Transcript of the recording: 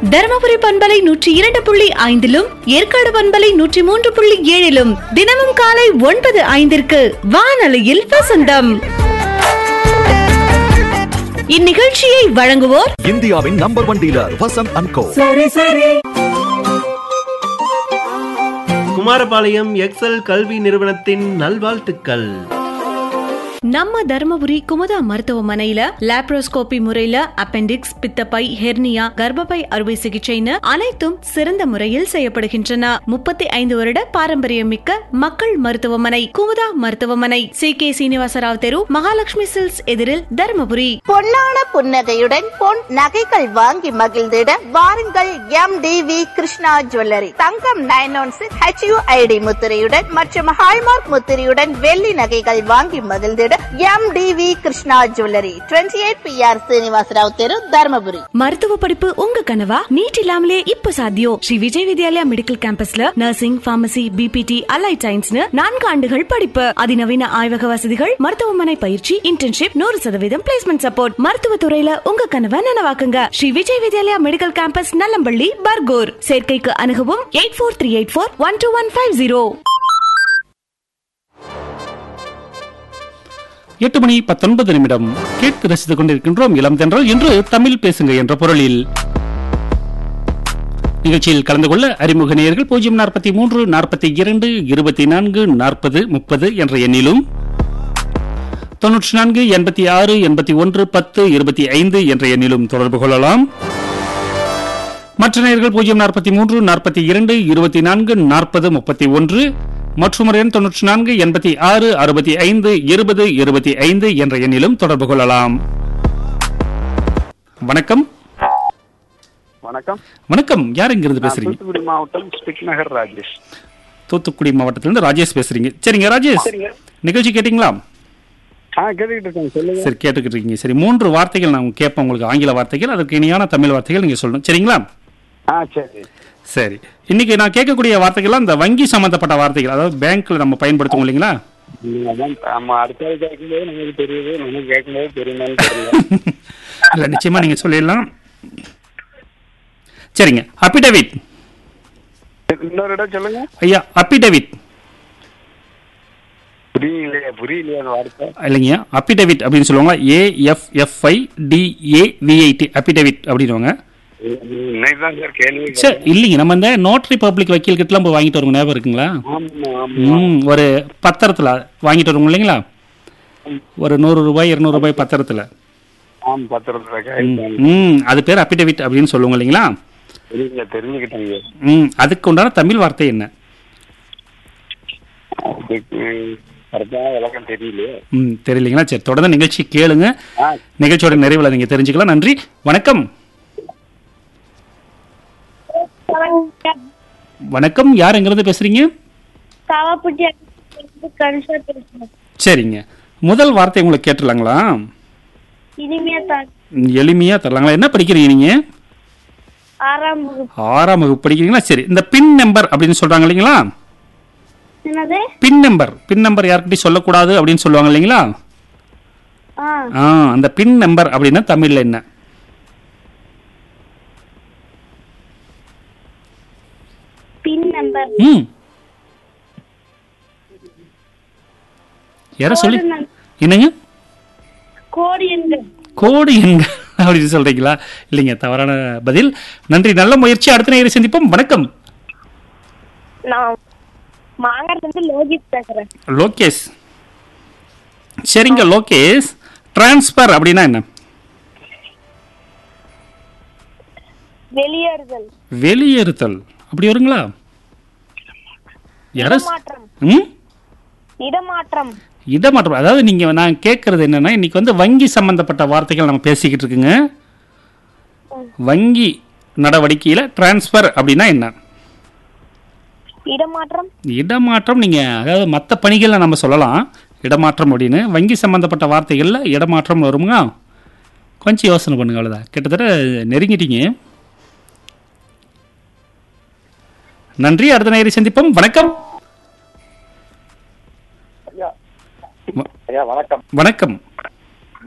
தருமபுரி பண்பலை நூற்றி இரண்டு புள்ளி ஐந்திலும் ஏற்காடு பண்பலை நூற்றி மூன்று புள்ளி ஏழிலும் தினமும் காலை ஒன்பது ஐந்திற்கு வானொலியில் வசந்தம் இந்நிகழ்ச்சியை வழங்குவோர் இந்தியாவின் number one dealer Vasanth and co Kumarapalayam excel கல்வி நிறுவனத்தின் நல்வாழ்த்துக்கள் நம்ம தருமபுரி குமுதா மருத்துவமனையில லாப்ரோஸ்கோபி முறையில அப்பெண்டிக்ஸ் பித்தப்பை ஹெர்னியா கர்ப்பப்பை அறுவை சிகிச்சைன்னு அனைத்தும் சிறந்த முறையில் செய்யப்படுகின்றன முப்பத்தி ஐந்து வருட பாரம்பரியம் மிக்க மக்கள் மருத்துவமனை குமுதா மருத்துவமனை சி கே சீனிவாசராவ் தெரு மகாலட்சுமி சில்ஸ் எதிரில் தருமபுரி பொன்னான புன்னகையுடன் பொன் நகைகள் வாங்கி மகிழ்ந்திட வாருங்கள் M T V Krishna jewellery தங்கம் நைன் ஒன் சிக்ஸ் ஹெச்யூஐடி முத்திரையுடன் மற்றும் ஹால்மார்க் முத்திரையுடன் வெள்ளி நகைகள் வாங்கி மகிழ்ந்திட M T V Krishna jewellery twenty eight B R Srinivasarao தெரு தருமபுரி மருத்துவ படிப்பு உங்க கனவா நீட் இல்லாமலே இப்ப சாத்தியம் ஸ்ரீ விஜய் வித்யாலயா மெடிக்கல் கேம்பஸ்ல நர்சிங் பார்மசி பிபிடி அலைட் சயின்ஸ்னு நான்கு ஆண்டுகள் படிப்பு அதிநவீன ஆய்வக வசதிகள் மருத்துவமனை பயிற்சி இன்டர்ன்ஷிப் நூறு சதவீதம் பிளேஸ்மெண்ட் சப்போர்ட் மருத்துவ துறையில உங்க கனவை நனவாக்குங்க ஸ்ரீ விஜய் வித்யாலயா மெடிக்கல் கேம்பஸ் நல்லம்பள்ளி பர்கூர் சேர்க்கைக்கு அணுகவும் eight four three eight four one two one five zero எட்டு மணி பத்தொன்பது நிமிடம் கேட்டு ரசித்துக் கொண்டிருக்கின்றோம் இளம் தென்றல் இன்று தமிழ் பேசுங்க என்ற பொருளில் நிகழ்ச்சியில் கலந்து கொள்ள அறிமுக நேயர்கள் பூஜ்ஜியம் நாற்பத்தி மூன்று நாற்பத்தி இரண்டு இருபத்தி நான்கு நாற்பது முப்பது என்ற எண்ணிலும் தொன்னூற்றி நான்கு எண்பத்தி ஆறு எண்பத்தி ஒன்று பத்து இருபத்தி ஐந்து என்ற எண்ணிலும் தொடர்பு கொள்ளலாம் மற்ற நேயர்கள் பூஜ்ஜியம் நாற்பத்தி மூன்று நாற்பத்தி இரண்டு இருபத்தி நான்கு நாற்பது முப்பத்தி ஒன்று மற்றும் ஒரு எண் தொன்னூற்றி நான்கு எண்பத்தி ஆறு அறுபத்தி ஐந்து இருபது இருபத்தி ஐந்து என்ற எண்ணிலும் தொடர்பு கொள்ளலாம் வணக்கம் வணக்கம் வணக்கம் யார் இங்கிருந்து நான் பேசுறீங்க தூத்துக்குடி மாவட்டம் ஸ்பிக் நகர் ராஜேஷ் தூத்துக்குடி மாவட்டத்திலிருந்து ராஜேஷ் பேசுறீங்க சரிங்க ராஜேஷ் சரிங்க. நிகழ்ச்சி கேட்டிங்களா ஆ கேட்டுக்கிட்டு இருக்கேன் சொல்லுங்க சரி கேட்டுக்கிட்டு இருக்கீங்க சரி மூன்று வார்த்தைகள் நான் கேட்பேன் உங்களுக்கு ஆங்கில வார்த்தைகள் அதற்கு இணையான தமிழ் வார்த்தைகள் நீங்க சொல்லணும் சரிங்களா ஆ சரி சரி இன்னைக்கு நான் கேட்கக்கூடிய வார்த்தைகள்லாம் இந்த வங்கி சம்பந்தப்பட்ட வார்த்தைகள் அதாவது பேங்க்ல நம்ம பயன்படுத்துவோம் இல்லைங்களா நீங்க அதான் நம்ம அடுத்த ஆள் கேட்கும்போது நமக்கு தெரியுது நமக்கு கேட்கும்போது தெரியுமான்னு தெரியல இல்ல நிச்சயமா நீங்க சொல்லிடலாம் சரிங்க அபிடவிட் இன்னொரு இடம் சொல்லுங்க ஐயா அபிடவிட் புரியலையே புரியலையே அந்த வார்த்தை இல்லைங்க அபிடவிட் அப்படின்னு சொல்லுவாங்க ஏஎஃப்எஃப்ஐ டிஏவிஐடி அபிடவிட் அப்படின்னுவாங்க இன்னைக்கு தான் சார் கேள்வி சரி இல்லைங்க நம்ம இந்த நோட்டரி பப்ளிக் வக்கீல் கிட்டலாம் போய் வாங்கிட்டு வருவோம் ஞாபகம் இருக்குங்களா ஆமா ஆமா ம் ஒரு பத்திரத்துல வாங்கிட்டு வருவோம் இல்லைங்களா ஒரு நூறு ரூபாய் இருநூறு ரூபாய் பத்திரத்துல ஆமா பத்திரத்துல கையில் ம் அது பேர் அபிடவிட் அப்படின்னு சொல்லுவாங்க இல்லைங்களா தெரியல தெரிஞ்சுக்கிட்டேங்க ம் அதுக்கு உண்டான தமிழ் வார்த்தை என்ன அதுக்கு கரெக்டான விளக்கம் தெரியலையே ம் தெரியலைங்களா சரி தொடர்ந்து நிகழ்ச்சி கேளுங்க ஆ நிகழ்ச்சியோட நிறைவில் நீங்க தெரிஞ்சுக்கலாம் நன்றி வணக்கம் வணக்கம் யார் எங்கிருந்து பேசுறீங்க காவாப்பட்டி கணிஷா பேசுறேன் சரிங்க முதல் வார்த்தை உங்களுக்கு கேட்டுலாங்களா இனிமையா தான் ம், எளிமையா தரலாங்களா என்ன படிக்கிறீங்க நீங்க ஆறாம் வகுப்பு ஆறாம் வகுப்பு படிக்கிறீங்களா சரி இந்த பின் நம்பர் அப்படின்னு சொல்றாங்க இல்லைங்களா என்னது பின் நம்பர் பின் நம்பர் யார்கிட்டயும் சொல்லக்கூடாது அப்படின்னு சொல்லுவாங்க இல்லைங்களா ஆ ஆ அந்த பின் நம்பர் அப்படின்னா தமிழ்ல என்ன பின் நம்பர் ம் யார சொல்லி என்னங்க கோடி எண்கள் கோடி எண்கள் அப்படின்னு சொல்றீங்களா இல்லைங்க தவறான பதில் நன்றி நல்ல முயற்சி அடுத்த நேரம் சந்திப்போம் வணக்கம் நான் மாங்காடு வந்து லோகித் பேசுறேன் லோகேஷ் சரிங்க லோகேஷ் டிரான்ஸ்பர் அப்படின்னா என்ன வெளியேறுதல் வெளியேறுதல் அப்படி வருங்களா யார இடமாற்றம் ம் இடமாற்றம் இடமாற்றம் அதாவது நீங்க நான் கேட்கறது என்னன்னா இன்னைக்கு வந்து வங்கி சம்பந்தப்பட்ட வார்த்தைகள் நம்ம பேசிக்கிட்டு இருக்குங்க வங்கி நடவடிக்கையில டிரான்ஸ்பர் அப்படின்னா என்ன இடமாற்றம் இடமாற்றம் நீங்க அதாவது மற்ற பணிகளில் நம்ம சொல்லலாம் இடமாற்றம் அப்படின்னு வங்கி சம்பந்தப்பட்ட வார்த்தைகளில் இடமாற்றம் வருங்க கொஞ்சம் யோசனை பண்ணுங்க அவ்வளோதான் கிட்டத்தட்ட நெருங்கிட்டீங்க நன்றி அடுத்த நேரம் சந்திப்போம் வணக்கம் வ- ஐயா வணக்கம் வணக்கம்